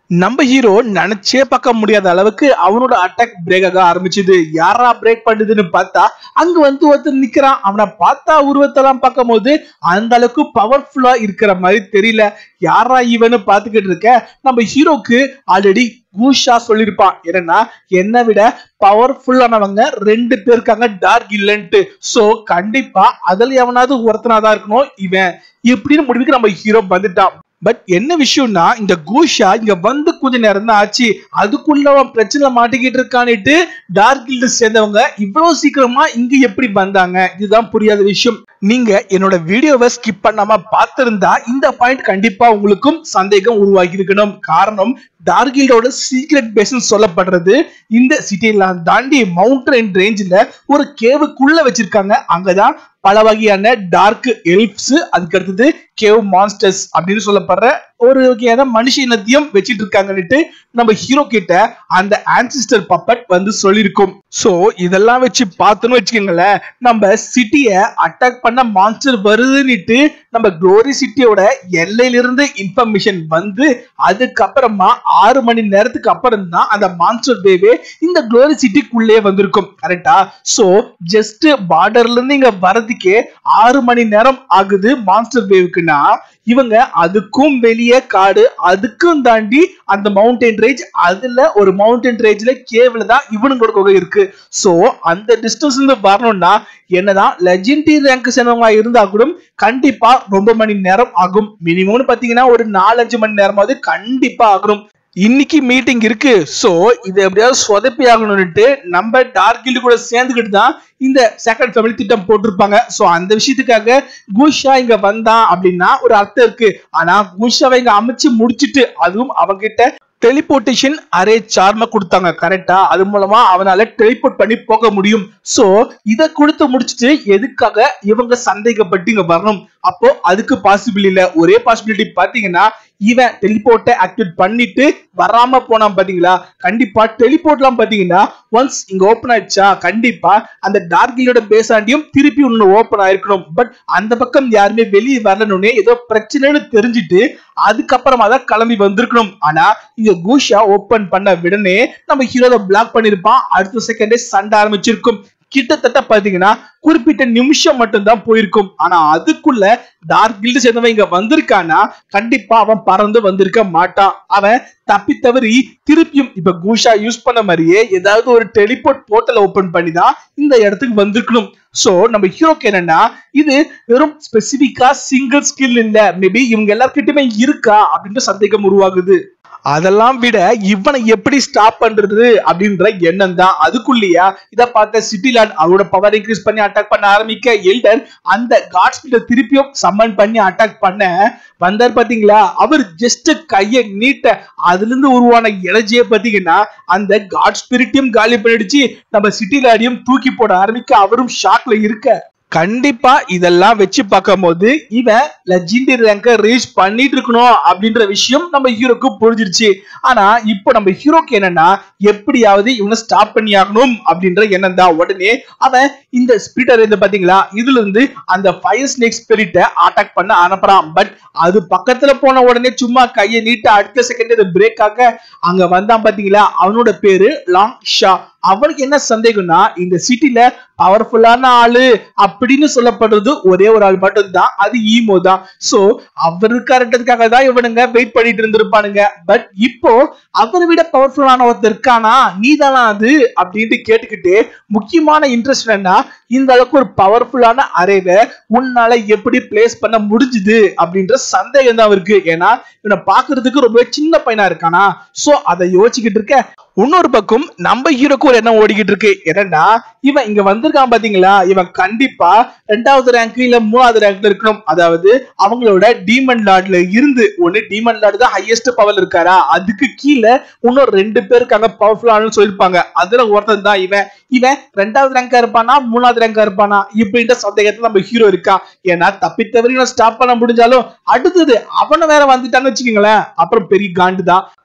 நம்ம ஹீரோ நினைச்சே பார்க்க முடியாத அளவுக்கு அவனோட அட்டாக் பிரேக் ஆக ஆரம்பிச்சது யாரா பிரேக் பண்ணுதுன்னு பார்த்தா அங்க வந்து ஒருத்தர் நிக்கிறான் அவனை பார்த்தா உருவத்தெல்லாம் பார்க்கும் போது அந்த அளவுக்கு பவர்ஃபுல்லா இருக்கிற மாதிரி தெரியல யாரா இவனு பார்த்துக்கிட்டு இருக்க நம்ம ஹீரோக்கு ஆல்ரெடி கூஷா சொல்லியிருப்பான் என்னன்னா என்னை விட பவர்ஃபுல்லானவங்க ரெண்டு பேர் இருக்காங்க டார்க் இல்லன்ட்டு சோ கண்டிப்பா அதுல எவனாவது ஒருத்தனாதான் இருக்கணும் இவன் இப்படின்னு முடிவுக்கு நம்ம ஹீரோ வந்துட்டான் பட் என்ன விஷயம்னா இந்த கூஷா இங்க வந்து கொஞ்ச நேரம் தான் ஆச்சு அதுக்குள்ள அவன் பிரச்சனை மாட்டிக்கிட்டு இருக்கான்னுட்டு டார்க் கில்டு சேர்ந்தவங்க இவ்வளவு சீக்கிரமா இங்க எப்படி வந்தாங்க இதுதான் புரியாத விஷயம் நீங்க என்னோட வீடியோவை ஸ்கிப் பண்ணாம பார்த்திருந்தா இந்த பாயிண்ட் கண்டிப்பா உங்களுக்கும் சந்தேகம் உருவாகி இருக்கணும் காரணம் டார்கில்டோட சீக்ரெட் பேஸ்னு சொல்லப்படுறது இந்த சிட்டியெல்லாம் தாண்டி மவுண்டன் ரேஞ்சில் ஒரு கேவுக்குள்ள வச்சிருக்காங்க அங்கதான் பல வகையான டார்க் எல்ப்ஸ் அதுக்கு அடுத்தது கேவ் மான்ஸ்டர்ஸ் அப்படின்னு சொல்லப்படுற ஒரு வகையான மனுஷ இனத்தையும் வச்சிட்டு இருக்காங்கன்னுட்டு நம்ம ஹீரோ கிட்ட அந்த ஆன்சிஸ்டர் பப்பட் வந்து சொல்லியிருக்கோம் சோ இதெல்லாம் வச்சு பார்த்தோன்னு வச்சுக்கோங்களேன் நம்ம சிட்டிய அட்டாக் பண்ண மான்ஸ்டர் வருதுன்னுட்டு நம்ம க்ளோரி சிட்டியோட எல்லையிலிருந்து இன்ஃபர்மேஷன் வந்து அதுக்கப்புறமா ஆறு மணி நேரத்துக்கு அப்புறம் தான் அந்த மான்ஸ்டர் வேவே இந்த க்ளோரி சிட்டிக்குள்ளே வந்திருக்கும் கரெக்டா சோ ஜஸ்ட் பார்டர்ல இருந்து இங்க வரதுக்கே ஆறு மணி நேரம் ஆகுது மான்ஸ்டர் வேவுக்குன்னா இவங்க அதுக்கும் வெளியே காடு அதுக்கும் தாண்டி அந்த மவுண்டன் ரேஞ்ச் அதுல ஒரு மவுண்டன் ரேஞ்ச்ல கேவ்ல தான் இவனுங்களோட குகை இருக்கு சோ அந்த டிஸ்டன்ஸ்ல இருந்து வரணும்னா என்னதான் லெஜெண்டரி ரேங்க் சேர்ந்தவங்க இருந்தா கூட கண்டிப்பா ரொம்ப மணி நேரம் ஆகும் மினிமம்னு பாத்தீங்கன்னா ஒரு நாலஞ்சு மணி நேரமாவது கண்டிப்பா ஆகணும் இன்னைக்கு மீட்டிங் இருக்கு சோ இது எப்படியாவது சொதப்பி ஆகணும்னுட்டு நம்ம டார்க் கில்டு கூட சேர்ந்துக்கிட்டு தான் இந்த செகண்ட் ஃபேமிலி திட்டம் போட்டிருப்பாங்க சோ அந்த விஷயத்துக்காக கூஷா இங்க வந்தான் அப்படின்னா ஒரு அர்த்தம் இருக்கு ஆனா கூஷாவை இங்க அமைச்சு முடிச்சிட்டு அதுவும் அவங்கிட்ட டெலிபோர்டேஷன் அரே சார்ம கொடுத்தாங்க கரெக்டா அது மூலமா அவனால டெலிபோர்ட் பண்ணி போக முடியும் சோ இத கொடுத்து முடிச்சிட்டு எதுக்காக இவங்க சந்தேகப்பட்டு இங்க வரணும் அப்போ அதுக்கு பாசிபிள் இல்ல ஒரே பாசிபிலிட்டி பாத்தீங்கன்னா இவன் டெலிபோர்ட்டை ஆக்டிவேட் பண்ணிட்டு வராம போனான் பாத்தீங்களா கண்டிப்பா டெலிபோர்ட்லாம் பாத்தீங்கன்னா ஒன்ஸ் இங்க ஓபன் ஆயிடுச்சா கண்டிப்பா அந்த டார்கிலோட பேசாண்டியும் திருப்பி ஒன்னு ஓபன் ஆயிருக்கணும் பட் அந்த பக்கம் யாருமே வெளியே வரணும்னே ஏதோ பிரச்சனைன்னு தெரிஞ்சுட்டு அதுக்கப்புறமா தான் கிளம்பி வந்திருக்கணும் ஆனா இங்க கூஷா ஓபன் பண்ண உடனே நம்ம ஹீரோவை பிளாக் பண்ணிருப்பான் அடுத்த செகண்டே சண்டை ஆரம்பிச்சிருக்கும் கிட்டத்தட்ட பாத்தீங்கன்னா குறிப்பிட்ட நிமிஷம் மட்டும்தான் போயிருக்கும் ஆனா அதுக்குள்ள டார்க் கில்டு சேர்ந்தவன் இங்க வந்திருக்கானா கண்டிப்பா அவன் பறந்து வந்திருக்க மாட்டான் அவன் தப்பி தவறி திருப்பியும் இப்ப கூஷா யூஸ் பண்ண மாதிரியே ஏதாவது ஒரு டெலிபோர்ட் போர்ட்டல் ஓபன் பண்ணி தான் இந்த இடத்துக்கு வந்திருக்கணும் சோ நம்ம ஹீரோக்கு என்னன்னா இது வெறும் ஸ்பெசிபிக்கா சிங்கிள் ஸ்கில் இல்ல மேபி இவங்க எல்லார்கிட்டயுமே இருக்கா அப்படின்ற சந்தேகம் உருவாகுது அதெல்லாம் விட இவனை எப்படி ஸ்டாப் பண்றது அப்படின்ற எண்ணம் தான் அதுக்குள்ளேயா இத பார்த்த சிட்டிலாண்ட் அவரோட பவர் இன்க்ரீஸ் பண்ணி அட்டாக் பண்ண ஆரம்பிக்க எல்டர் அந்த காட் ஸ்பிரிட்ட திருப்பியும் சம்மன் பண்ணி அட்டாக் பண்ண வந்தார் பாத்தீங்களா அவர் ஜஸ்ட் கையை நீட்ட அதுல இருந்து உருவான எனர்ஜியை பாத்தீங்கன்னா அந்த காட் ஸ்பிரிட்டையும் காலி பண்ணிடுச்சு நம்ம சிட்டிலாடியும் தூக்கி போட ஆரம்பிக்க அவரும் ஷாக்ல இருக்க கண்டிப்பா இதெல்லாம் வச்சு பார்க்கும்போது இவன் லெஜெண்டரி ரேங்க ரீச் பண்ணிட்டு இருக்கணும் அப்படின்ற விஷயம் நம்ம ஹீரோக்கு புரிஞ்சிருச்சு ஆனா இப்போ நம்ம ஹீரோக்கு என்னன்னா எப்படியாவது இவனை ஸ்டாப் பண்ணி ஆகணும் அப்படின்ற எண்ணம் தான் உடனே அவன் இந்த ஸ்பிரிட்டர் இருந்து பாத்தீங்களா இதுல இருந்து அந்த ஃபயர் ஸ்னேக் ஸ்பிரிட்டை அட்டாக் பண்ண அனுப்புறான் பட் அது பக்கத்துல போன உடனே சும்மா கையை நீட்ட அடுத்த செகண்ட் இது பிரேக் ஆக அங்க வந்தான் பாத்தீங்களா அவனோட பேரு லாங் ஷா அவனுக்கு என்ன சந்தேகம்னா இந்த சிட்டில பவர்ஃபுல்லான ஆளு அப்படின்னு சொல்லப்படுறது ஒரே ஒரு ஆள் மட்டும் தான் அது ஈமோ தான் சோ அவர் இருக்காருன்றதுக்காக தான் இவனுங்க வெயிட் பண்ணிட்டு இருந்திருப்பானுங்க பட் இப்போ அவரை விட பவர்ஃபுல்லான ஒருத்தர் இருக்கானா நீ தானா அது அப்படின்ட்டு கேட்டுக்கிட்டு முக்கியமான இன்ட்ரெஸ்ட் என்னன்னா இந்த அளவுக்கு ஒரு பவர்ஃபுல்லான அரேவை உன்னால எப்படி பிளேஸ் பண்ண முடிஞ்சுது அப்படின்ற சந்தேகம் தான் இருக்கு ஏன்னா இவனை பாக்குறதுக்கு ரொம்ப சின்ன பையனா இருக்கானா சோ அதை யோசிச்சுக்கிட்டு இருக்க இன்னொரு பக்கம் நம்ம ஹீரோக்கு ஒரு எண்ணம் ஓடிக்கிட்டு இருக்கு என்னன்னா இவன் இங்க வந்திருக்கான் பாத்தீங்களா இவன் கண்டிப்பா ரெண்டாவது ரேங்க் இல்ல மூணாவது ரேங்க்ல இருக்கணும் அதாவது அவங்களோட டீமன் லார்ட்ல இருந்து ஒண்ணு டீமன் லார்டு தான் ஹையஸ்ட் பவர் இருக்காரா அதுக்கு கீழே இன்னும் ரெண்டு பேர் இருக்காங்க பவர்ஃபுல்லானு சொல்லிருப்பாங்க அதுல ஒருத்தன் தான் இவன் இவன் ரெண்டாவது ரேங்கா இருப்பானா மூணாவது ரேங்கா இருப்பானா இப்படின்ற சந்தேகத்துல நம்ம ஹீரோ இருக்கா ஏன்னா தப்பி தவறி ஸ்டாப் பண்ண முடிஞ்சாலும் அடுத்தது அவனை வேற வந்துட்டான்னு வச்சுக்கோங்களேன் அப்புறம் பெரிய காண்டு தான்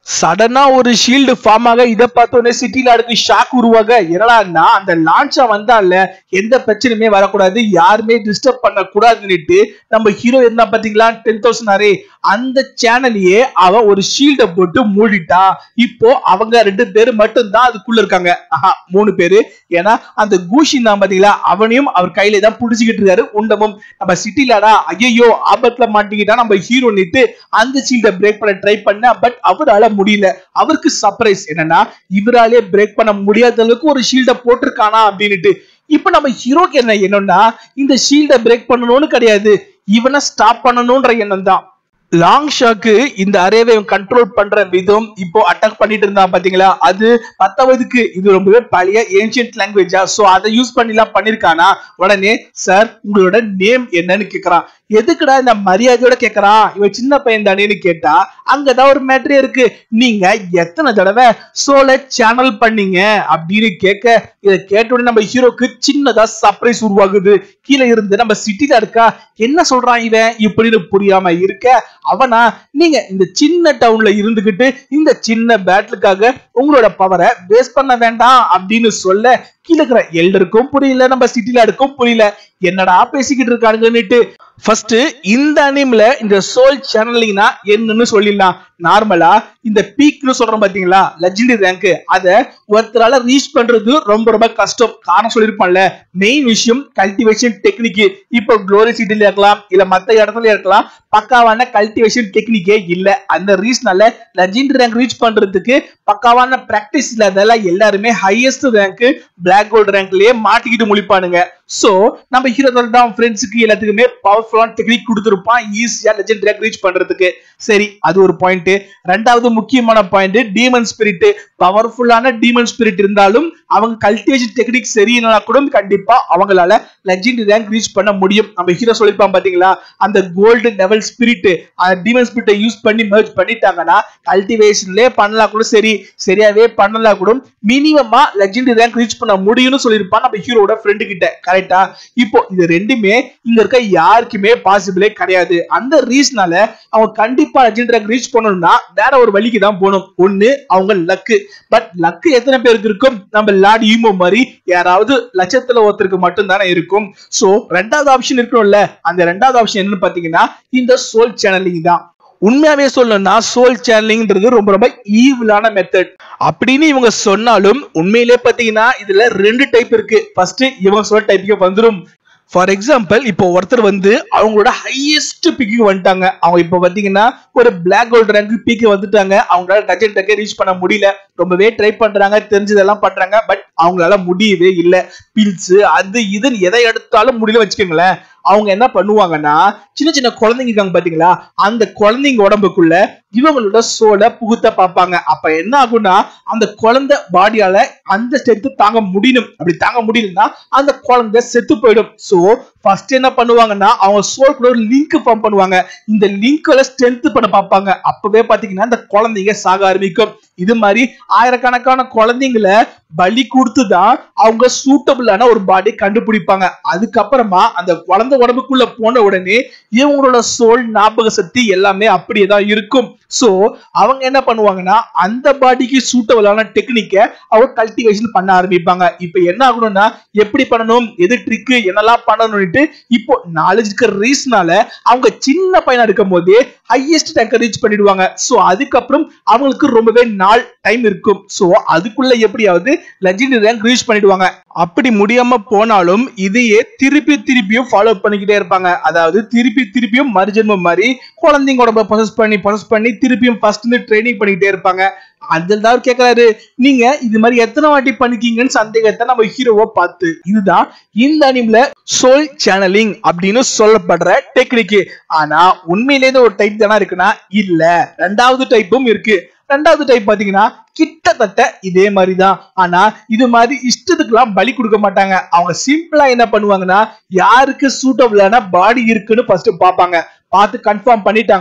சடனா ஒரு ஷீல்டு ஃபார்ம் ஆக இதை பார்த்தோன்னே சிட்டில அடுக்கு ஷாக் உருவாக என்னடான்னா அந்த லான்ச்சா வந்தால எந்த பிரச்சனையுமே வரக்கூடாது யாருமே டிஸ்டர்ப் பண்ண கூடாதுன்னுட்டு நம்ம ஹீரோ இருந்தா பாத்தீங்களா டென் தௌசண்ட் அரே அந்த சேனலையே அவ ஒரு ஷீல்ட போட்டு மூடிட்டா இப்போ அவங்க ரெண்டு பேரு மட்டும் தான் அதுக்குள்ள இருக்காங்க ஆஹா மூணு பேரு ஏன்னா அந்த கூஷின் தான் பாத்தீங்களா அவனையும் அவர் கையில தான் புடிச்சுக்கிட்டு இருக்காரு உண்டமும் நம்ம சிட்டிலடா ஐயோ ஆபத்துல மாட்டிக்கிட்டா நம்ம ஹீரோ நிட்டு அந்த ஷீல்ட பிரேக் பண்ண ட்ரை பண்ண பட் அவரால முடியல அவருக்கு சர்ப்ரைஸ் என்னன்னா இவராலே பிரேக் பண்ண முடியாத அளவுக்கு ஒரு ஷீல்ட போட்டிருக்கானா அப்படின்னுட்டு இப்ப நம்ம ஹீரோக்கு என்ன எண்ணம்னா இந்த ஷீல்ட பிரேக் பண்ணணும்னு கிடையாது இவனை ஸ்டாப் பண்ணணும்ன்ற எண்ணம் தான் லாங் ஷாக்கு இந்த அரேவை கண்ட்ரோல் பண்ற விதம் இப்போ அட்டாக் பண்ணிட்டு இருந்தான் பாத்தீங்களா அது பத்தாவதுக்கு இது ரொம்பவே பழைய ஏன்ஷியன்ட் லாங்குவேஜா சோ அதை யூஸ் பண்ணிலாம் பண்ணிருக்கானா உடனே சார் உங்களோட நேம் என்னன்னு கேக்குறான் எதுக்குடா இந்த மரியாதையோட கேக்குறான் இவன் சின்ன பையன் தானேன்னு கேட்டா அங்கதான் ஒரு மேட்ரே இருக்கு நீங்க எத்தனை தடவை சோல சேனல் பண்ணீங்க அப்படின்னு கேட்க இதை கேட்ட உடனே நம்ம ஹீரோக்கு சின்னதா சர்ப்ரைஸ் உருவாகுது கீழே இருந்து நம்ம சிட்டில இருக்கா என்ன சொல்றான் இவன் இப்படின்னு புரியாம இருக்க அவனா நீங்க இந்த சின்ன டவுன்ல இருந்துகிட்டு இந்த சின்ன பேட்டிலுக்காக உங்களோட பவரை வேஸ்ட் பண்ண வேண்டாம் அப்படின்னு சொல்ல கீழே இருக்கிற எல்டருக்கும் புரியல நம்ம சிட்டில இருக்கும் புரியல என்னடா பேசிக்கிட்டு இருக்கானுங்கன்னுட்டு ஃபர்ஸ்ட் இந்த அனிம்ல இந்த சோல் சேனலிங்னா என்னன்னு சொல்லிடலாம் நார்மலா இந்த பீக்னு சொல்றோம் பாத்தீங்களா லெஜெண்டரி ரேங்க் அத ஒருத்தரால ரீச் பண்றது ரொம்ப ரொம்ப கஷ்டம் காரணம் சொல்லிருப்பான்ல மெயின் விஷயம் கல்டிவேஷன் டெக்னிக் இப்போ குளோரி சிட்டில இருக்கலாம் இல்ல மத்த இடத்துல இருக்கலாம் பக்காவான கல்டிவேஷன் டெக்னிக்கே இல்ல அந்த ரீசனால லெஜெண்டரி ரேங்க் ரீச் பண்றதுக்கு பக்காவான பிராக்டிஸ் இல்லாதால எல்லாருமே ஹையஸ்ட் ரேங்க் பிளாக் கோல்டு ரேங்க்லயே மாட்டிக்கிட்டு முழிப்பானுங்க சோ நம்ம ஹீரோ தான் ஃப்ரெண்ட்ஸுக்கு எல்லாத்துக்குமே பவர்ஃபுல்லான டெக்னிக் கொடுத்துருப்பான் ஈஸியா லெஜெண்ட் ரேங்க் ரீச் பண்றதுக்கு சரி அது ஒரு பாயிண்ட் ரெண்டாவது முக்கியமான பாயிண்ட் டீமன் ஸ்பிரிட் பவர்ஃபுல்லான டீமன் ஸ்பிரிட் இருந்தாலும் அவங்க கல்டிவேஷன் டெக்னிக் சரியில்லைனா கூட கண்டிப்பா அவங்களால லெஜெண்ட் ரேங்க் ரீச் பண்ண முடியும் நம்ம ஹீரோ சொல்லிருப்பான் பாத்தீங்களா அந்த கோல்டு லெவல் ஸ்பிரிட் அந்த டீமன் ஸ்பிரிட்டை யூஸ் பண்ணி மெர்ஜ் பண்ணிட்டாங்கன்னா கல்டிவேஷன்லயே பண்ணலாம் கூட சரி சரியாவே பண்ணலாம் கூட மினிமமா லெஜெண்ட் ரேங்க் ரீச் பண்ண முடியும்னு சொல்லியிருப்பான் நம்ம ஹீரோட ஃப்ரெண்டு கிட்ட கரெக்டா இப்போ இது ரெண்டுமே இங்க இருக்க யாருக்குமே பாசிபிளே கிடையாது அந்த ரீசனால அவங்க கண்டிப்பா லெஜெண்ட் ரேங்க் ரீச் பண்ணணும்னா வேற ஒரு வழிக்கு தான் போகணும் ஒண்ணு அவங்க லக்கு பட் லக்கு எத்தனை பேருக்கு இருக்கும் நம்ம லார்ட் ஈமோ மாதிரி யாராவது லட்சத்துல ஒருத்தருக்கு மட்டும் தானே இருக்கும் சோ ரெண்டாவது ஆப்ஷன் இருக்கணும்ல அந்த ரெண்டாவது ஆப்ஷன் என்னன்னு பாத்தீங்கன்னா இந்த சோல் சேனலிங் தான் உண்மையாவே சொல்லணும்னா சோல் சேனலிங்ன்றது ரொம்ப ரொம்ப ஈவிலான மெத்தட் அப்படின்னு இவங்க சொன்னாலும் உண்மையிலே பாத்தீங்கன்னா இதுல ரெண்டு டைப் இருக்கு ஃபர்ஸ்ட் இவங்க சொல்ல டைப்புக்கு வந்துரும் ஃபார் எக்ஸாம்பிள் இப்போ ஒருத்தர் வந்து அவங்களோட ஹையஸ்ட் பிக்கு வந்துட்டாங்க அவங்க இப்போ பாத்தீங்கன்னா ஒரு பிளாக் கோல்டு ரேங்க் பீக்கு வந்துட்டாங்க அவங்களால டஜன் டக்கே ரீச் பண்ண முடியல ரொம்பவே ட்ரை பண்றாங்க தெரிஞ்சதெல்லாம் பண்றாங்க பட் அவங்களால முடியவே இல்லை பில்ஸ் அது இதுன்னு எதை எடுத்தாலும் முடியல வச்சுக்கோங்களேன் அவங்க என்ன பண்ணுவாங்கன்னா சின்ன சின்ன குழந்தைங்க இருக்காங்க பாத்தீங்களா அந்த குழந்தைங்க உடம்புக்குள்ள இவங்களோட சோலை புகுத்த பார்ப்பாங்க அப்ப என்ன ஆகும்னா அந்த குழந்தை பாடியால அந்த ஸ்ட்ரென்த் தாங்க முடியணும் அப்படி தாங்க முடியலன்னா அந்த குழந்தை செத்து போயிடும் சோ ஃபர்ஸ்ட் என்ன பண்ணுவாங்கன்னா அவங்க சோல் கூட ஒரு லிங்க் ஃபார்ம் பண்ணுவாங்க இந்த லிங்க்ல ஸ்ட்ரென்த் பண்ண பார்ப்பாங்க அப்பவே பாத்தீங்கன்னா அந்த குழந்தைங்க சாக ஆரம்பிக்கும் இது மாதிரி ஆயிரக்கணக்கான குழந்தைங்களை பலி கொடுத்து தான் அவங்க சூட்டபிளான ஒரு பாடி கண்டுபிடிப்பாங்க அதுக்கப்புறமா அந்த குழந்தை உடம்புக்குள்ள போன உடனே இவங்களோட சோல் ஞாபக சக்தி எல்லாமே அப்படியே தான் இருக்கும் சோ அவங்க என்ன பண்ணுவாங்கன்னா அந்த பாடிக்கு சூட்டபிளான டெக்னிக்கை அவங்க கல்டிவேஷன் பண்ண ஆரம்பிப்பாங்க இப்ப என்ன ஆகணும்னா எப்படி பண்ணணும் எது ட்ரிக்கு என்னெல்லாம் பண்ணணும்னுட்டு இப்போ நாலேஜ் இருக்கிற ரீசனால அவங்க சின்ன பையனா இருக்கும் போதே ஹையஸ்ட் டேங்கர் ரீச் பண்ணிடுவாங்க சோ அதுக்கப்புறம் அவங்களுக்கு ரொம்பவே நாள் டைம் இருக்கும் சோ அதுக்குள்ள எப்படியாவது லெஜெண்டரி ரேங்க் ரீச் பண்ணிடுவாங்க அப்படி முடியாம போனாலும் இதையே திருப்பி திருப்பியும் ஃபாலோ பண்ணிக்கிட்டே இருப்பாங்க அதாவது திருப்பி திருப்பியும் மறுஜென்மம் மாதிரி குழந்தைங்க உடம்ப ப்ரொசஸ் பண்ணி ப்ரொசஸ் பண்ணி திருப்பியும் ஃபர்ஸ்ட் இருந்து ட்ரைனிங் பண்ணிக்கிட்டே இருப்பாங்க அதில் தான் கேட்கிறாரு நீங்க இது மாதிரி எத்தனை வாட்டி பண்ணிருக்கீங்கன்னு சந்தேகத்தை நம்ம ஹீரோவை பார்த்து இதுதான் இந்த அனிம்ல சோல் சேனலிங் அப்படின்னு சொல்லப்படுற டெக்னிக் ஆனா உண்மையிலேயே ஒரு டைப் தானே இருக்குன்னா இல்ல ரெண்டாவது டைப்பும் இருக்கு ரெண்டாவது டைப் பாத்தீங்கன்னா கிட்டத்தட்ட இதே மாதிரி தான் ஆனா இது மாதிரி இஷ்டத்துக்குலாம் பலி கொடுக்க மாட்டாங்க அவங்க சிம்பிளா என்ன பண்ணுவாங்கன்னா யாருக்கு சூட்டபிளான பாடி இருக்குன்னு ஃபர்ஸ்ட் பார்ப்பாங்க பார்த்து கன்ஃபார்ம் பண்ணிட்டாங்களா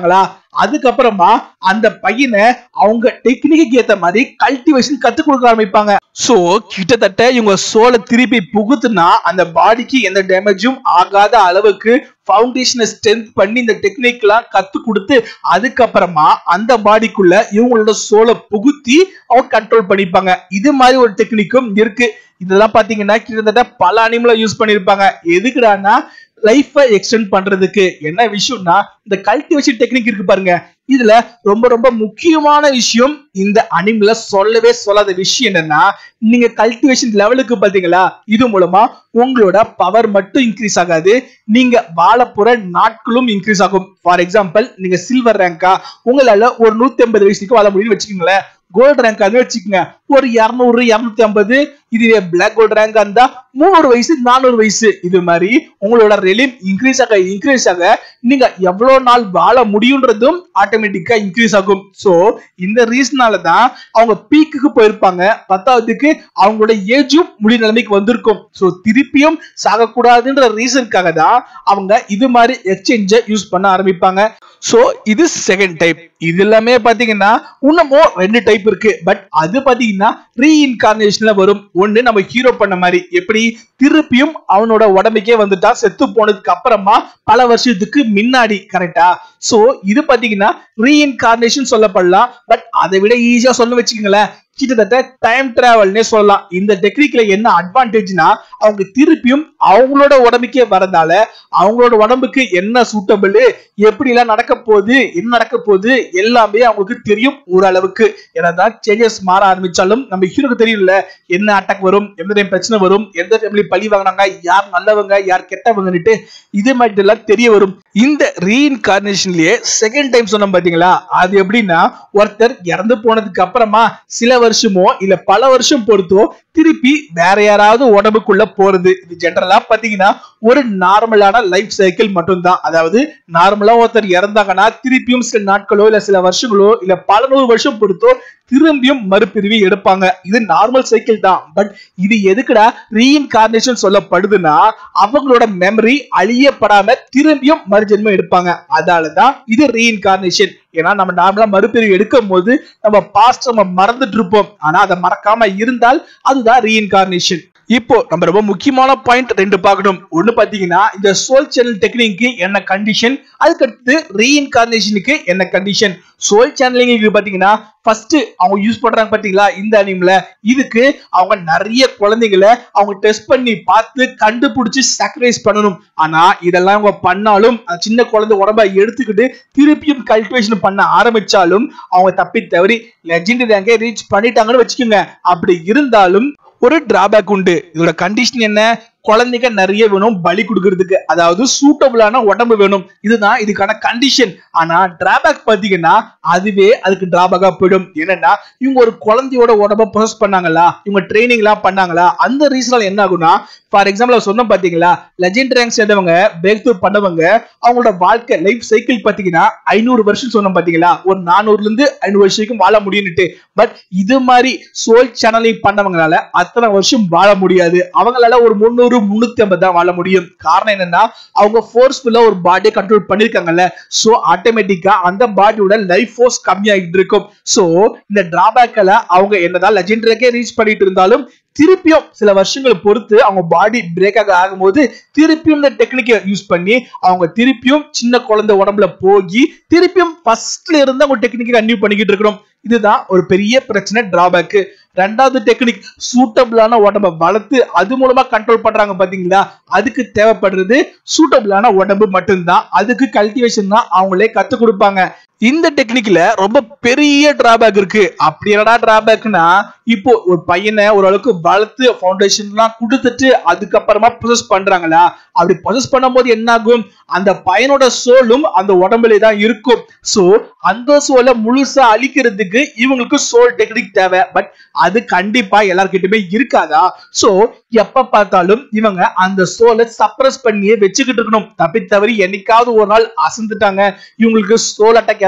அதுக்கப்புறமா அந்த பையனை அவங்க டெக்னிக்கு ஏத்த மாதிரி கல்டிவேஷன் கத்து கொடுக்க ஆரம்பிப்பாங்க சோ கிட்டத்தட்ட இவங்க சோலை திருப்பி புகுத்துனா அந்த பாடிக்கு எந்த டேமேஜும் ஆகாத அளவுக்கு ஃபவுண்டேஷனை ஸ்ட்ரென்த் பண்ணி இந்த டெக்னிக்லாம் கத்து கொடுத்து அதுக்கப்புறமா அந்த பாடிக்குள்ள இவங்களோட சோலை புகுத்தி அவங்க கண்ட்ரோல் பண்ணிப்பாங்க இது மாதிரி ஒரு டெக்னிக்கும் இருக்கு இதெல்லாம் பாத்தீங்கன்னா கிட்டத்தட்ட பல அனிமலை யூஸ் பண்ணிருப்பாங்க எதுக்குடான்னா லைஃபை எக்ஸ்டெண்ட் பண்றதுக்கு என்ன விஷயம்னா இந்த கல்டிவேஷன் டெக்னிக் இருக்கு பாருங்க இதுல ரொம்ப ரொம்ப முக்கியமான விஷயம் இந்த அனிமல சொல்லவே சொல்லாத விஷயம் என்னன்னா நீங்க கல்டிவேஷன் லெவலுக்கு பாத்தீங்களா இது மூலமா உங்களோட பவர் மட்டும் இன்க்ரீஸ் ஆகாது நீங்க வாழ போற நாட்களும் இன்க்ரீஸ் ஆகும் ஃபார் எக்ஸாம்பிள் நீங்க சில்வர் ரேங்கா உங்களால ஒரு நூத்தி ஐம்பது வயசுக்கு வாழ முடியும்னு வச்சுக்கோங்களேன் கோல்டு ரேங்க் அது வச்சுக்கோங்க ஒரு இருநூறு இருநூத்தி ஐம்பது இதுவே பிளாக் கோல்டு ரேங்க் இருந்தா முந்நூறு வயசு நானூறு வயசு இது மாதிரி உங்களோட ரெலிம் இன்க்ரீஸ் ஆக இன்க்ரீஸ் ஆக நீங்க எவ்வளவு நாள் வாழ முடியுன்றதும் ஆட்டோமேட்டிக்கா இன்க்ரீஸ் ஆகும் சோ இந்த ரீசனால தான் அவங்க பீக்குக்கு போயிருப்பாங்க பத்தாவதுக்கு அவங்களோட ஏஜும் முடி நிலைமைக்கு வந்திருக்கும் சோ திருப்பியும் சாகக்கூடாதுன்ற ரீசனுக்காக தான் அவங்க இது மாதிரி எக்ஸ்சேஞ்ச யூஸ் பண்ண ஆரம்பிப்பாங்க சோ இது செகண்ட் டைப் இது எல்லாமே பாத்தீங்கன்னா இன்னமும் ரெண்டு டைப் இருக்கு பட் அது பாத்தீங்கன்னா ரீஇன்கார்னேஷன்ல வரும் ஒண்ணு நம்ம ஹீரோ பண்ண மாதிரி எப்படி திருப்பியும் அவனோட உடம்புக்கே வந்துட்டா செத்து போனதுக்கு அப்புறமா பல வருஷத்துக்கு முன்னாடி கரெக்டா சோ இது பாத்தீங்கன்னா ரீஇன்கார்னேஷன் சொல்லப்படலாம் பட் அதை விட ஈஸியா சொல்ல வச்சுக்கோங்களேன் கிட்டத்தட்ட டைம் டிராவல்னே சொல்லலாம் இந்த டெக்னிக்ல என்ன அட்வான்டேஜ்னா அவங்க திருப்பியும் அவங்களோட உடம்புக்கே வரதால அவங்களோட உடம்புக்கு என்ன சூட்டபிள் எப்படி எல்லாம் நடக்க போகுது என்ன நடக்க போகுது எல்லாமே அவங்களுக்கு தெரியும் ஓரளவுக்கு என்னதான் சேஞ்சஸ் மாற ஆரம்பிச்சாலும் நம்ம ஹீரோக்கு தெரியும்ல என்ன அட்டாக் வரும் எந்த டைம் பிரச்சனை வரும் எந்த ஃபேமிலி பழி வாங்கினாங்க யார் நல்லவங்க யார் கெட்டவங்கன்னுட்டு இது மாதிரி எல்லாம் தெரிய வரும் இந்த ரீஇன்கார்னேஷன்லயே செகண்ட் டைம் சொன்னோம் பாத்தீங்களா அது எப்படின்னா ஒருத்தர் இறந்து போனதுக்கு அப்புறமா சில வருஷமோ இல்ல பல வருஷம் பொறுத்தோ திருப்பி வேற யாராவது உடம்புக்குள்ள போறது இது ஜென்ரலா பாத்தீங்கன்னா ஒரு நார்மலான லைஃப் சைக்கிள் மட்டும்தான் அதாவது நார்மலா ஒருத்தர் இறந்தாங்கன்னா திருப்பியும் சில நாட்களோ இல்ல சில வருஷங்களோ இல்ல பல நூறு வருஷம் பொறுத்தோ திரும்பியும் மறுபிரிவி எடுப்பாங்க இது நார்மல் சைக்கிள் தான் பட் இது எதுக்குடா ரீஇன்கார்னேஷன் சொல்லப்படுதுன்னா அவங்களோட மெமரி அழியப்படாம திரும்பியும் மறுஜென்மம் எடுப்பாங்க அதனாலதான் இது ரீஇன்கார்னேஷன் ஏன்னா நம்ம நார்மலா மறுபிரிவு எடுக்கும் போது நம்ம பாஸ்ட் நம்ம மறந்துட்டு இருப்போம் ஆனா அதை மறக்காம இருந்தால் அதுதான் ரீஇன்கார்னேஷன் இப்போ நம்ம ரொம்ப முக்கியமான பாயிண்ட் ரெண்டு பார்க்கணும் ஒண்ணு பாத்தீங்கன்னா இந்த சோல் சேனல் டெக்னிக்கு என்ன கண்டிஷன் அதுக்கடுத்து ரீஇன்கார்னேஷனுக்கு என்ன கண்டிஷன் சோல் சேனலிங்க்கு பாத்தீங்கன்னா ஃபர்ஸ்ட் அவங்க யூஸ் பண்றாங்க பாத்தீங்களா இந்த அனிமல இதுக்கு அவங்க நிறைய குழந்தைகளை அவங்க டெஸ்ட் பண்ணி பார்த்து கண்டுபிடிச்சு சாக்ரிஃபைஸ் பண்ணணும் ஆனா இதெல்லாம் அவங்க பண்ணாலும் அந்த சின்ன குழந்தை உடம்ப எடுத்துக்கிட்டு திருப்பியும் கல்டிவேஷன் பண்ண ஆரம்பிச்சாலும் அவங்க தப்பி தவறி லெஜெண்ட் ரேங்கை ரீச் பண்ணிட்டாங்கன்னு வச்சுக்கோங்க அப்படி இருந்தாலும் ஒரு டிராபேக் உண்டு இதோட கண்டிஷன் என்ன குழந்தைங்க நிறைய வேணும் பலி கொடுக்கறதுக்கு அதாவது சூட்டபிளான உடம்பு வேணும் இதுதான் இதுக்கான கண்டிஷன் ஆனா டிராபேக் பாத்தீங்கன்னா அதுவே அதுக்கு டிராபேக்கா போயிடும் என்னன்னா இவங்க ஒரு குழந்தையோட உடம்ப ப்ரொசஸ் பண்ணாங்களா இவங்க ட்ரைனிங் எல்லாம் பண்ணாங்களா அந்த ரீசனால என்ன ஆகும்னா ஃபார் எக்ஸாம்பிள் சொன்னோம் பாத்தீங்களா லெஜெண்ட் ரேங்க் சேர்ந்தவங்க பிரேக் த்ரூ பண்ணவங்க அவங்களோட வாழ்க்கை லைஃப் சைக்கிள் பாத்தீங்கன்னா ஐநூறு வருஷம் சொன்னோம் பாத்தீங்களா ஒரு நானூறுல இருந்து ஐநூறு வருஷம் வரைக்கும் வாழ முடியும்னுட்டு பட் இது மாதிரி சோல் சேனலிங் பண்ணவங்களால அத்தனை வருஷம் வாழ முடியாது அவங்களால ஒரு முந்நூறு முன்னூத்தி ஐம்பது தான் வாழ முடியும் காரணம் என்னன்னா அவங்க ஃபோர்ஸ்ஃபுல்லா ஒரு பாடியை கண்ட்ரோல் பண்ணிருக்காங்கல்ல சோ ஆட்டோமேட்டிக்கா அந்த பாடியோட லைஃப் ஃபோர்ஸ் கம்மியாகிட்டு இருக்கும் சோ இந்த டிராபேக்ல அவங்க என்னதான் லெஜெண்டரிக்கே ரீச் பண்ணிட்டு இருந்தாலும் திருப்பியும் சில வருஷங்கள் பொறுத்து அவங்க பாடி பிரேக் ஆக ஆகும்போது திருப்பியும் இந்த டெக்னிக்கை யூஸ் பண்ணி அவங்க திருப்பியும் சின்ன குழந்தை உடம்புல போகி திருப்பியும் ஃபர்ஸ்ட்ல இருந்து அவங்க டெக்னிக்கை கன்டினியூ பண்ணிக்கிட்டு இருக்கணும் இதுதான் ஒரு பெரிய பிரச்சனை டிராபேக் ரெண்டாவது டெக்னிக் சூட்டபிளான உடம்ப வளர்த்து அது மூலமா கண்ட்ரோல் பண்றாங்க பாத்தீங்களா அதுக்கு தேவைப்படுறது சூட்டபிளான உடம்பு மட்டும்தான் அதுக்கு கல்டிவேஷன் தான் அவங்களே கத்து கொடுப்பாங்க இந்த டெக்னிக்ல ரொம்ப பெரிய டிராபேக் இருக்கு அப்படி என்னடா டிராபேக்னா இப்போ ஒரு பையனை ஓரளவுக்கு வளர்த்து ஃபவுண்டேஷன்லாம் கொடுத்துட்டு அதுக்கப்புறமா ப்ரொசஸ் பண்றாங்களா அப்படி ப்ரொசஸ் பண்ணும்போது என்ன ஆகும் அந்த பையனோட சோலும் அந்த உடம்புல தான் இருக்கும் சோ அந்த சோலை முழுசா அழிக்கிறதுக்கு இவங்களுக்கு சோல் டெக்னிக் தேவை பட் அது கண்டிப்பா எல்லார்கிட்டயுமே இருக்காதா சோ எப்ப பார்த்தாலும் இவங்க அந்த சோலை சப்ரஸ் பண்ணியே வச்சுக்கிட்டு இருக்கணும் தப்பி தவறி என்னைக்காவது ஒரு நாள் அசந்துட்டாங்க இவங்களுக்கு சோல் அட்டாக்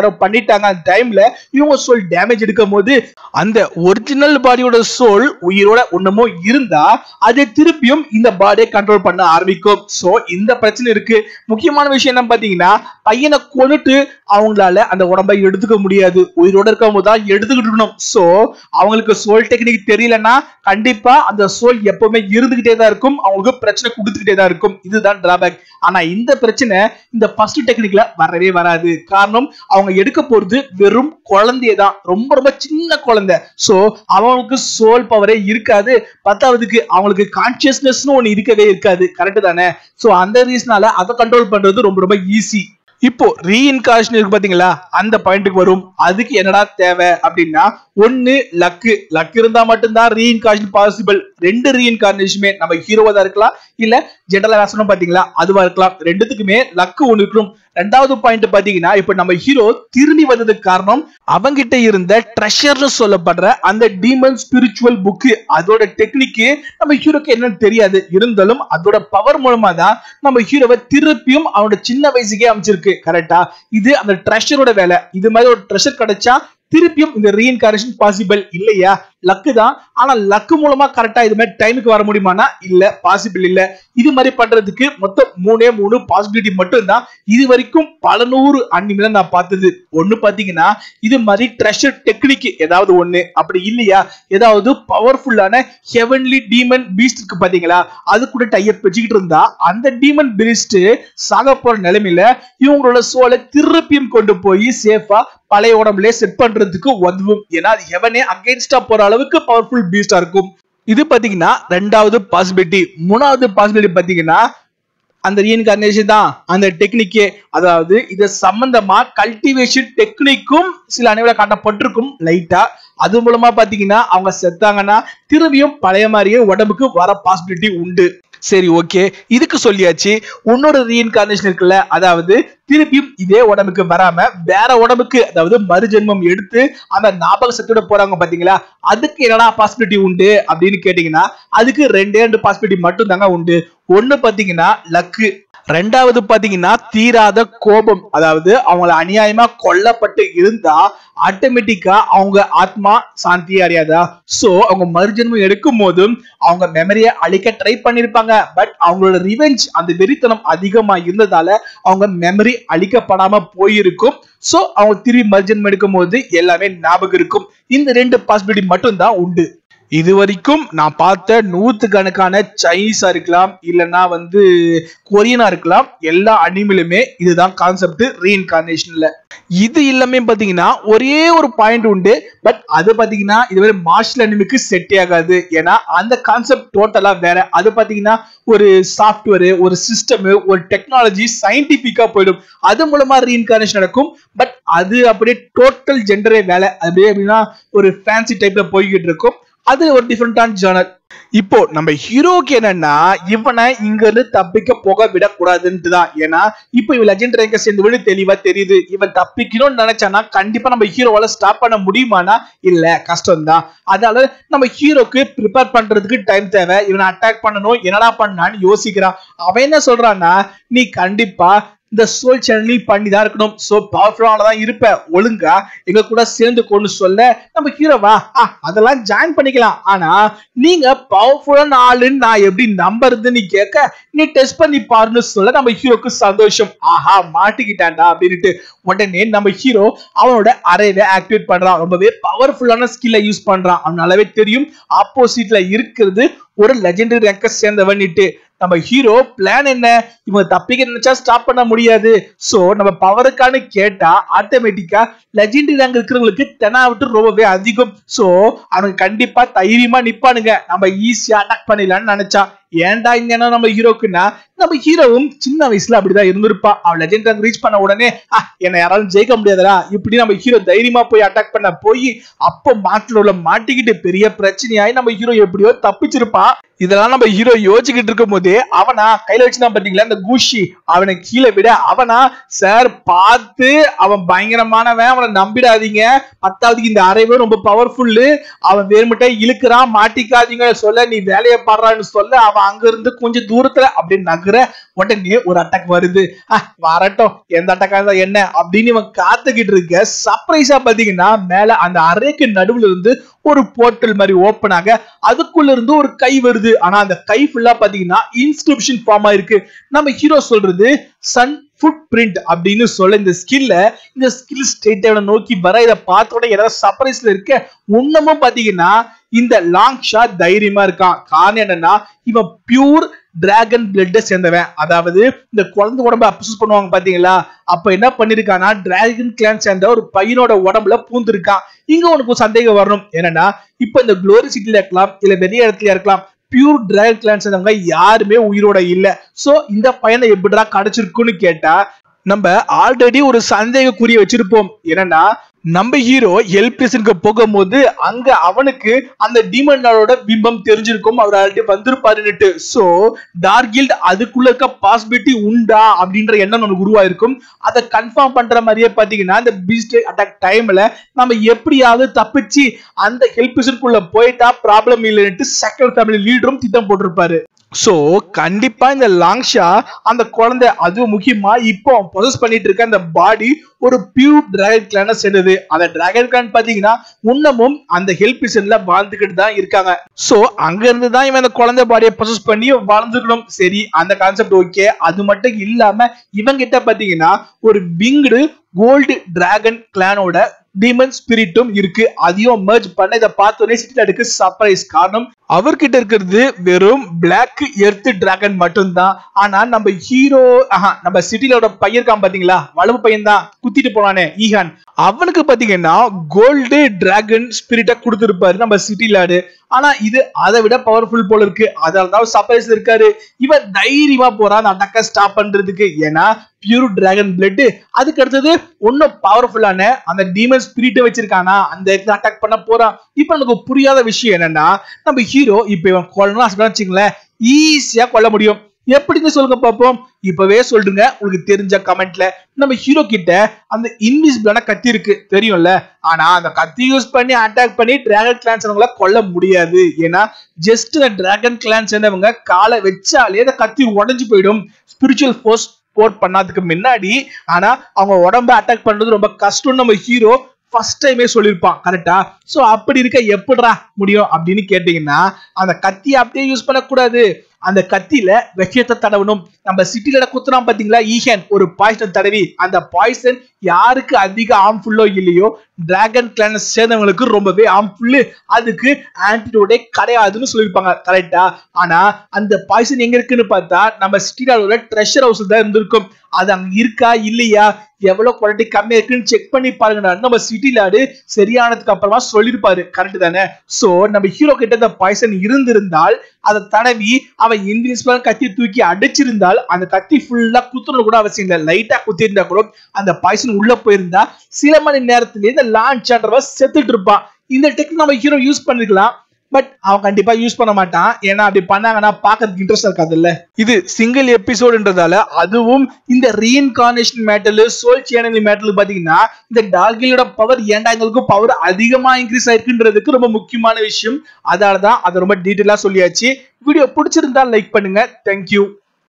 யாரோ பண்ணிட்டாங்க அந்த டைம்ல இவங்க சோல் டேமேஜ் எடுக்கும் போது அந்த ஒரிஜினல் பாடியோட சோல் உயிரோட ஒண்ணுமோ இருந்தா அது திருப்பியும் இந்த பாடியை கண்ட்ரோல் பண்ண ஆரம்பிக்கும் சோ இந்த பிரச்சனை இருக்கு முக்கியமான விஷயம் என்ன பாத்தீங்கன்னா பையனை கொண்டுட்டு அவங்களால அந்த உடம்பை எடுத்துக்க முடியாது உயிரோட இருக்கும் போது தான் எடுத்துக்கிட்டு இருக்கணும் சோ அவங்களுக்கு சோல் டெக்னிக் தெரியலன்னா கண்டிப்பா அந்த சோல் எப்பவுமே இருந்துகிட்டே தான் இருக்கும் அவங்களுக்கு பிரச்சனை கொடுத்துக்கிட்டே தான் இருக்கும் இதுதான் டிராபேக் ஆனா இந்த பிரச்சனை இந்த ஃபர்ஸ்ட் டெக்னிக்ல வரவே வராது காரணம் அவங்க எடுக்க போறது வெறும் குழந்தைய தான் ரொம்ப ரொம்ப சின்ன குழந்தை சோ அவங்களுக்கு சோல் பவரே இருக்காது பத்தாவதுக்கு அவங்களுக்கு கான்சியஸ்னஸ்னு ஒண்ணு இருக்கவே இருக்காது கரெக்ட் தானே சோ அந்த ரீசனால அதை கண்ட்ரோல் பண்றது ரொம்ப ரொம்ப ஈஸி இப்போ ரீஇன்கார்ஷன் இருக்கு பாத்தீங்களா அந்த பாயிண்ட்டுக்கு வரும் அதுக்கு என்னடா தேவை அப்படின்னா ஒன்னு லக்கு லக் இருந்தா மட்டும்தான் ரீஇன்கார்ஷன் பாசிபிள் ரெண்டு ரீஇன்கார்னேஷனுமே நம்ம ஹீரோவா தான் இருக்கலாம் இல்ல ஜெனரலா வேசனம் பாத்தீங்களா அதுவா இருக்கலாம் ரெண்டுத்துக்குமே லக்கு ஒண்ணு இருக்கணும் ரெண்டாவது பாயிண்ட் பாத்தீங்கன்னா இப்ப நம்ம ஹீரோ திரும்பி வந்ததுக்கு காரணம் அவங்கிட்ட இருந்த ட்ரெஷர்னு சொல்லப்படுற அந்த டீமன் ஸ்பிரிச்சுவல் புக்கு அதோட டெக்னிக்கு நம்ம ஹீரோக்கு என்னன்னு தெரியாது இருந்தாலும் அதோட பவர் மூலமா தான் நம்ம ஹீரோவை திருப்பியும் அவனோட சின்ன வயசுக்கே அமைச்சிருக்கு கரெக்டா இது அந்த ட்ரெஷரோட வேலை இது மாதிரி ஒரு ட்ரெஷர் கிடைச்சா திருப்பியும் இந்த ரீஇன்காரேஷன் பாசிபிள் இல்லையா லக்கு தான் ஆனா லக்கு மூலமா கரெக்டா இது மாதிரி டைமுக்கு வர முடியுமானா இல்ல பாசிபிள் இல்ல இது மாதிரி பண்றதுக்கு மொத்தம் மூணே மூணு பாசிபிலிட்டி மட்டும் தான் இது வரைக்கும் பல நூறு அனிமில நான் பார்த்தது ஒண்ணு பாத்தீங்கன்னா இது மாதிரி ட்ரெஷர் டெக்னிக் ஏதாவது ஒண்ணு அப்படி இல்லையா ஏதாவது பவர்ஃபுல்லான ஹெவன்லி டீமன் பீஸ்ட் இருக்கு பாத்தீங்களா அது கூட டைப் வச்சுக்கிட்டு இருந்தா அந்த டீமன் பீஸ்ட் சாக போற நிலைமையில இவங்களோட சோலை திருப்பியும் கொண்டு போய் சேஃபா பழைய உடம்புல செட் பண்றதுக்கு உதவும் ஏன்னா அது எவனே அகைன்ஸ்டா போற அளவுக்கு பவர்ஃபுல் பீஸ்டா இருக்கும் இது பாத்தீங்கன்னா ரெண்டாவது பாசிபிலிட்டி மூணாவது பாசிபிலிட்டி பாத்தீங்கன்னா அந்த ரீஇன்கார்னேஷன் தான் அந்த டெக்னிக்கே அதாவது இது சம்பந்தமா கல்டிவேஷன் டெக்னிக்கும் சில அனைவரை காட்டப்பட்டிருக்கும் லைட்டா அது மூலமா பாத்தீங்கன்னா அவங்க செத்தாங்கன்னா திரும்பியும் பழைய மாதிரியே உடம்புக்கு வர பாசிபிலிட்டி உண்டு சரி ஓகே இதுக்கு சொல்லியாச்சு உன்னோட ரீஇன்கார்னேஷன் இருக்குல்ல அதாவது திருப்பியும் இதே உடம்புக்கு வராம வேற உடம்புக்கு அதாவது மறுஜென்மம் எடுத்து அந்த ஞாபக சக்தியோட போறாங்க பாத்தீங்களா அதுக்கு என்னடா பாசிபிலிட்டி உண்டு அப்படின்னு கேட்டீங்கன்னா அதுக்கு ரெண்டே ரெண்டு பாசிபிலிட்டி மட்டும் தாங்க உண்டு ஒண்ணு பாத்தீங்கன்னா லக்கு ரெண்டாவது பாத்தீங்கன்னா தீராத கோபம் அதாவது அவங்கள அநியாயமா கொல்லப்பட்டு இருந்தா ஆட்டோமேட்டிக்கா அவங்க ஆத்மா சாந்தி அடையாதா சோ அவங்க மறுஜென்மம் எடுக்கும் போதும் அவங்க மெமரியை அழிக்க ட்ரை பண்ணிருப்பாங்க பட் அவங்களோட ரிவெஞ்ச் அந்த வெறித்தனம் அதிகமா இருந்ததால அவங்க மெமரி அழிக்கப்படாம போயிருக்கும் சோ அவங்க திரும்பி மறுஜென்மம் எடுக்கும் போது எல்லாமே ஞாபகம் இருக்கும் இந்த ரெண்டு பாசிபிலிட்டி மட்டும் தான் உண்டு இது வரைக்கும் நான் பார்த்த நூத்துக்கணக்கான சைனீஸா இருக்கலாம் இல்லைன்னா வந்து கொரியனா இருக்கலாம் எல்லா அனிமிலுமே இதுதான் கான்செப்ட் ரீஇன்கார்னேஷன்ல இது எல்லாமே பாத்தீங்கன்னா ஒரே ஒரு பாயிண்ட் உண்டு பட் அது பாத்தீங்கன்னா இதுவரை மார்ஷல் அனிமிக்கு செட்டே ஆகாது ஏன்னா அந்த கான்செப்ட் டோட்டலா வேற அது பாத்தீங்கன்னா ஒரு சாஃப்ட்வேர் ஒரு சிஸ்டம் ஒரு டெக்னாலஜி சயின்டிபிக்கா போயிடும் அது மூலமா ரீஇன்கார்னேஷன் நடக்கும் பட் அது அப்படியே டோட்டல் ஜெண்டரே வேலை அப்படியே அப்படின்னா ஒரு ஃபேன்சி டைப்ல போய்கிட்டு இருக்கும் அது ஒரு டிஃப்ரெண்டான ஜேர்னல் இப்போ நம்ம ஹீரோக்கு என்னன்னா இவனை இங்க இருந்து தப்பிக்க போக விடக்கூடாதுன்ட்டு தான் ஏன்னா இப்போ இவன் லெஜெண்ட் ரேங்க சேர்ந்து விட தெளிவா தெரியுது இவன் தப்பிக்கணும்னு நினைச்சானா கண்டிப்பா நம்ம ஹீரோவால ஸ்டாப் பண்ண முடியுமானா இல்ல கஷ்டம் தான் அதனால நம்ம ஹீரோக்கு ப்ரிப்பேர் பண்றதுக்கு டைம் தேவை இவனை அட்டாக் பண்ணணும் என்னடா பண்ணான்னு யோசிக்கிறான் அவன் என்ன சொல்றான்னா நீ கண்டிப்பா இந்த சோல் சேனலில் பண்ணி தான் இருக்கணும் சோ பவர்ஃபுல்லான தான் இருப்ப ஒழுங்கா எங்க கூட சேர்ந்து கொண்டு சொல்ல நம்ம ஹீரோவா ஆ, அதெல்லாம் ஜாயின் பண்ணிக்கலாம் ஆனா நீங்க பவர்ஃபுல்லான ஆளுன்னு நான் எப்படி நம்புறதுன்னு கேட்க நீ டெஸ்ட் பண்ணி பாருன்னு சொல்ல நம்ம ஹீரோக்கு சந்தோஷம் ஆஹா மாட்டிக்கிட்டான்டா அப்படின்ட்டு உடனே நம்ம ஹீரோ அவனோட அறைவை ஆக்டிவேட் பண்றான் ரொம்பவே பவர்ஃபுல்லான ஸ்கில்லை யூஸ் பண்றான் அவன் நல்லாவே தெரியும் ஆப்போசிட்ல இருக்கிறது ஒரு லெஜெண்டரி ரேங்க சேர்ந்தவன்னுட்டு நம்ம ஹீரோ பிளான் என்ன இவங்க தப்பிக்க நினைச்சா ஸ்டாப் பண்ண முடியாது சோ நம்ம பவருக்கான கேட்டா ஆட்டோமேட்டிக்கா லெஜெண்டரி ரேங்க் இருக்கிறவங்களுக்கு தெனாவிட்டு ரொம்பவே அதிகம் சோ அவனுக்கு கண்டிப்பா தைரியமா நிப்பானுங்க நம்ம ஈஸியா அட்டாக் பண்ணிடலாம்னு நினைச்சா ஏன்டா இங்க என்ன நம்ம ஹீரோக்குன்னா நம்ம ஹீரோவும் சின்ன வயசுல அப்படிதான் இருந்திருப்பான் அவன் லெஜெண்ட் ரேங்க் ரீச் பண்ண உடனே "ஆ, என்னை யாராலும் ஜெயிக்க முடியாதுடா இப்படி நம்ம ஹீரோ தைரியமா போய் அட்டாக் பண்ண போய் அப்போ மாட்டில் உள்ள மாட்டிக்கிட்டு பெரிய பிரச்சனையாயி நம்ம ஹீரோ எப்படியோ தப்பிச்சிருப்பான் இதெல்லாம் நம்ம ஹீரோ யோசிச்சுக்கிட்டு இருக்கும் போதே அவனா கையில வச்சுதான் பாத்தீங்களா இந்த குஷி அவனை கீழே விட அவனா சார் பார்த்து அவன் பயங்கரமானவன் அவனை நம்பிடாதீங்க பத்தாவதுக்கு இந்த அறைவே ரொம்ப பவர்ஃபுல்லு அவன் வேறுமட்டை இழுக்கிறான் மாட்டிக்காதீங்க சொல்ல நீ வேலையை பாடுறான்னு சொல்ல அவன் அவன் அங்க இருந்து கொஞ்சம் தூரத்துல அப்படி நகர உடனே ஒரு அட்டாக் வருது அஹ், வரட்டும் எந்த அட்டாக்கா இருந்தா என்ன அப்படின்னு இவன் காத்துக்கிட்டு இருக்க சர்ப்ரைஸா பாத்தீங்கன்னா மேல அந்த அறைக்கு நடுவுல இருந்து ஒரு போர்ட்டல் மாதிரி ஓப்பன் ஆக அதுக்குள்ள இருந்து ஒரு கை வருது ஆனா அந்த கை ஃபுல்லா பாத்தீங்கன்னா இன்ஸ்கிரிப்ஷன் ஃபார்ம் ஆயிருக்கு நம்ம ஹீரோ சொல்றது சன் ஃபுட் பிரிண்ட் அப்படின்னு சொல்ல இந்த ஸ்கில்ல இந்த ஸ்கில் ஸ்டேட் நோக்கி வர இதை பார்த்த உடனே ஏதாவது சர்ப்ரைஸ்ல இருக்க இன்னமும் பாத்தீங்கன்னா இந்த லாங் ஷாட் தைரியமா இருக்கான் காரணம் என்னன்னா இவன் பியூர் டிராகன் பிளட்டை சேர்ந்தவன் அதாவது இந்த குழந்தை உடம்ப அப்சஸ் பண்ணுவாங்க பாத்தீங்களா அப்ப என்ன பண்ணிருக்கானா டிராகன் கிளான் சேர்ந்த ஒரு பையனோட உடம்புல பூந்திருக்கான் இங்க உனக்கு ஒரு சந்தேகம் வரணும் என்னன்னா இப்ப இந்த குளோரி சிட்டில இருக்கலாம் இல்ல வெளிய இடத்துல இருக்கலாம் பியூர் டிராகன் கிளான் சேர்ந்தவங்க யாருமே உயிரோட இல்ல சோ இந்த பையனை எப்படிடா கிடைச்சிருக்குன்னு கேட்டா நம்ம ஆல்ரெடி ஒரு சந்தேகக்குரிய வச்சிருப்போம் என்னன்னா நம்ம ஹீரோ எல்பிஎஸ்க்கு போகும்போது அங்க அவனுக்கு அந்த டீமனோட பிம்பம் தெரிஞ்சிருக்கும் அவர் ஆல்ரெடி வந்திருப்பாருன்னுட்டு சோ டார்கில்ட் அதுக்குள்ள இருக்க பாசிபிலிட்டி உண்டா அப்படின்ற எண்ணம் நமக்கு உருவாயிருக்கும் அதை கன்ஃபார்ம் பண்ற மாதிரியே பாத்தீங்கன்னா இந்த பீஸ்ட் அட்டாக் டைம்ல நம்ம எப்படியாவது தப்பிச்சு அந்த ஹெல்பிசனுக்குள்ள போயிட்டா ப்ராப்ளம் இல்லைன்ட்டு செகண்ட் ஃபேமிலி லீடரும் திட்டம் போட்டிருப்பாரு சோ கண்டிப்பா இந்த லாங்ஷா அந்த குழந்தை அதுவும் முக்கியமா இப்போ ப்ரொசஸ் பண்ணிட்டு இருக்க அந்த பாடி ஒரு பியூர் டிராகன் கிளான சேர்ந்தது அந்த டிராகன் கிளான் பாத்தீங்கன்னா இன்னமும் அந்த ஹெல்பிசன்ல வாழ்ந்துகிட்டு தான் இருக்காங்க சோ அங்க இருந்து தான் இவன் அந்த குழந்தை பாடியை ப்ரொசஸ் பண்ணி வாழ்ந்துக்கணும் சரி அந்த கான்செப்ட் ஓகே அது மட்டும் இல்லாம இவங்க கிட்ட பாத்தீங்கன்னா ஒரு விங்டு கோல்டு டிராகன் கிளானோட டீமன் ஸ்பிரிட்டும் இருக்கு அதையும் merge பண்ண இதை பார்த்தோன்னே சிட்டிலாடுக்கு சர்ப்ரைஸ் காரணம் அவர்கிட்ட இருக்கிறது வெறும் பிளாக் எர்த் டிராகன் மட்டும்தான் ஆனா நம்ம ஹீரோ ஆஹா நம்ம சிட்டிலோட பையன் இருக்கான் பாத்தீங்களா வளவு பையன் தான் குத்திட்டு போனானே ஈகான் அவனுக்கு பாத்தீங்கன்னா கோல்டு டிராகன் ஸ்பிரிட்ட கொடுத்திருப்பாரு நம்ம சிட்டிலாடு ஆனா இது அதை விட பவர்ஃபுல் போல இருக்கு அதனால தான் சர்ப்ரைஸ் இருக்காரு இவன் தைரியமா போறான் அந்த அட்டாக்க ஸ்டாப் பண்றதுக்கு ஏன்னா பியூர் டிராகன் பிளட் அதுக்கு அடுத்தது இன்னும் பவர்ஃபுல்லான அந்த டீமன் ஸ்பிரிட்டை வச்சிருக்கானா அந்த இடத்துல அட்டாக் பண்ண போறான் இப்ப நமக்கு புரியாத விஷயம் என்னன்னா நம்ம ஹீரோ இப்ப இவன் கொல்லணும் வச்சுங்களேன் ஈஸியா கொல்ல முடியும் எப்படின்னு சொல்லுங்க பாப்போம் இப்பவே சொல்லுங்க உங்களுக்கு தெரிஞ்ச கமெண்ட்ல நம்ம ஹீரோ கிட்ட அந்த இன்விசிபிளான கத்தி இருக்கு தெரியும்ல ஆனா அந்த கத்தி யூஸ் பண்ணி அட்டாக் பண்ணி டிராகன் கிளான் சேர்ந்தவங்கள கொல்ல முடியாது ஏன்னா ஜஸ்ட் இந்த டிராகன் கிளான் சேர்ந்தவங்க காலை வச்சாலே அந்த கத்தி உடைஞ்சு போயிடும் ஸ்பிரிச்சுவல் ஃபோர்ஸ் போர் பண்ணாதுக்கு முன்னாடி ஆனா அவங்க உடம்ப அட்டாக் பண்றது ரொம்ப கஷ்டம் நம்ம ஹீரோ ஃபர்ஸ்ட் டைமே சொல்லியிருப்பான் கரெக்டா சோ அப்படி இருக்க எப்படிடா முடியும் அப்படின்னு கேட்டீங்கன்னா அந்த கத்தியை அப்படியே யூஸ் பண்ணக்கூடாது அந்த கத்தியில விஷயத்தை தடவணும் நம்ம சிட்டில குத்துறான் பாத்தீங்களா ஈஹன் ஒரு பாய்சன் தடவி அந்த பாய்சன் யாருக்கு அதிக ஆர்ம்ஃபுல்லோ இல்லையோ டிராகன் கிளான் சேர்ந்தவங்களுக்கு ரொம்பவே ஆர்ம்ஃபுல்லு அதுக்கு ஆன்டிடோடே கிடையாதுன்னு சொல்லியிருப்பாங்க கரெக்டா ஆனா அந்த பாய்சன் எங்க இருக்குன்னு பார்த்தா நம்ம சிட்டிலாவோட ட்ரெஷர் ஹவுஸ் தான் இருந்திருக்கும் அது அங்க இருக்கா இல்லையா எவ்வளவு குவாலிட்டி கம்மியா இருக்குன்னு செக் பண்ணி பாருங்க நம்ம சிட்டிலாடு சரியானதுக்கு அப்புறமா சொல்லிருப்பாரு கரெக்ட் தானே சோ நம்ம ஹீரோ கிட்ட இந்த பாய்சன் இருந்திருந்தால் அதை தடவி அவன் இன்விசிபிள் கத்தி தூக்கி அடிச்சிருந்தால் அந்த கத்தி ஃபுல்லா குத்துறது கூட அவசியம் இல்லை லைட்டா குத்திருந்தா கூட அந்த பாய்சன் உள்ள போயிருந்தா சில மணி நேரத்திலேயே இந்த லான்ச் ஆன்றவ செத்துட்டு இருப்பான் இந்த டெக்னிக் நம்ம ஹீரோ யூஸ் பண்ணிருக்கலாம் பட் அவன் கண்டிப்பா யூஸ் பண்ண மாட்டான் ஏன்னா அப்படி பண்ணாங்கன்னா பாக்கிறதுக்கு இன்ட்ரெஸ்ட் இருக்காதுல்ல இது சிங்கிள் எபிசோடுன்றதால அதுவும் இந்த ரீஇன்கார்னேஷன் மேட்டல் சோல் சேனல் மேட்டல் பாத்தீங்கன்னா இந்த டால்கிலோட பவர் ஏன்டா எங்களுக்கு பவர் அதிகமா இன்க்ரீஸ் ஆயிருக்குன்றதுக்கு ரொம்ப முக்கியமான விஷயம் அதனால தான் அதை ரொம்ப டீட்டெயிலா சொல்லியாச்சு வீடியோ பிடிச்சிருந்தா லைக் பண்ணுங்க தேங்க்யூ